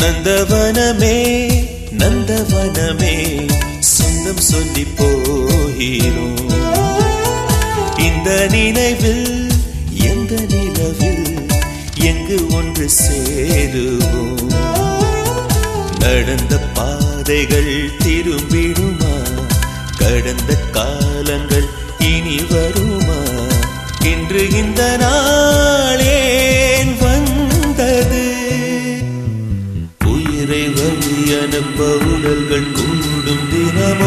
நந்தவனமே நந்தவனமே சொந்தம் சொல்லி போகிறோம் இந்த நினைவில் எந்த நிலவில் எங்கு ஒன்று சேருவோம் நடந்த பாதைகள் திரும்பிடுமா கடந்த காலங்கள் இனி வருமா இன்று இந்த நாளேன் வந்தது உயிரை வழி அனுப்ப உடல்கள் கூடும் தினமோ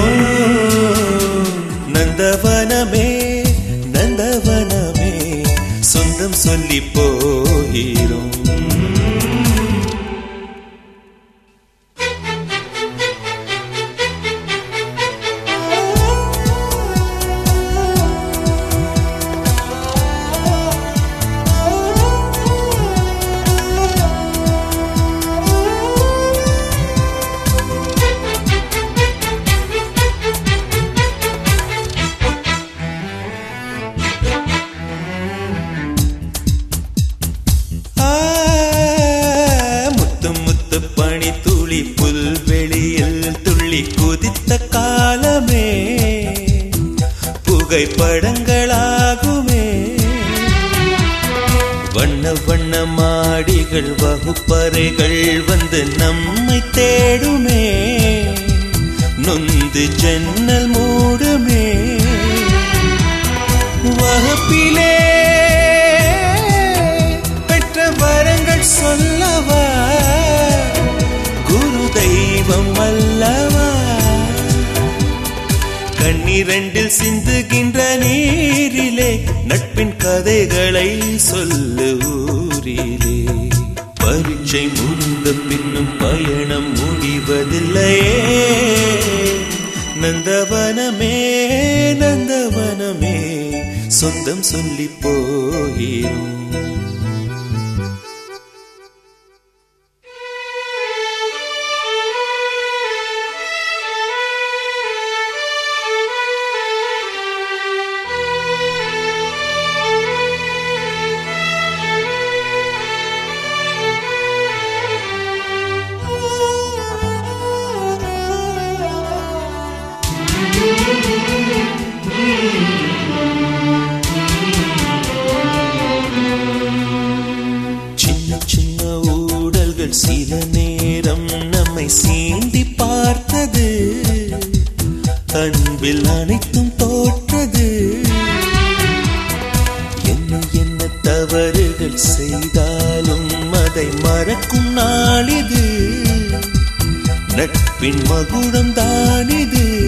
நந்தவனமே நந்தவனமே சொந்தம் சொல்லி போகிறோம் ஆ, முத்து முத்து பனி துளி புல்வெளியில் துள்ளி குதித்த காலமே புகைப்படங்களாகுமே வண்ண வண்ண மாடிகள் வகுப்பறைகள் வந்து நம்மை தேடுமே நொந்து ஜன்னல் மூடுமே வகுப்பிலே பெற்ற வரங்கள் சொல்லவா குரு தெய்வம் அல்லவா கண்ணிரண்டில் சிந்துகின்ற நீரிலே நட்பின் கதைகளை சொல்லு ஊரிலே பரீட்சை முடிந்த பின்னும் பயணம் முடிவதில்லையே நந்தவனமே நந்தவனமே சொந்தம் சொல்லி போகிறோம் சின்ன சின்ன ஊடல்கள் சில நேரம் நம்மை சீண்டி பார்த்தது அன்பில் அனைத்தும் தோற்றது என்ன என்ன தவறுகள் செய்தாலும் அதை மறக்கும் நாளிது நட்பின் மகுடம் தானிது